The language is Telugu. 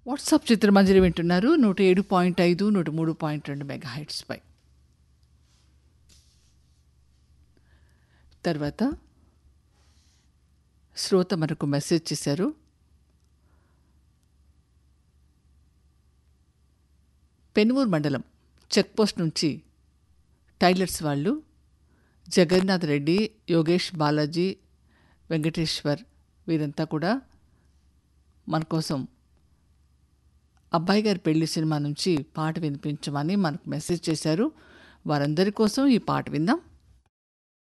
వాట్సాప్ చిత్రమంజరి వింటున్నారు నూట ఏడు పాయింట్ ఐదు నూట మూడు పాయింట్ రెండు మెగా హైట్స్పై తర్వాత శ్రోత మనకు మెసేజ్ చేశారు పెనుమూరు మండలం చెక్పోస్ట్ నుంచి టైలర్స్ వాళ్ళు జగన్నాథ్ రెడ్డి యోగేష్ బాలాజీ వెంకటేశ్వర్ వీరంతా కూడా మన కోసం అబ్బాయి గారి పెళ్లి సినిమా నుంచి పాట వినిపించమని మనకు మెసేజ్ చేశారు వారందరి కోసం ఈ పాట విందాం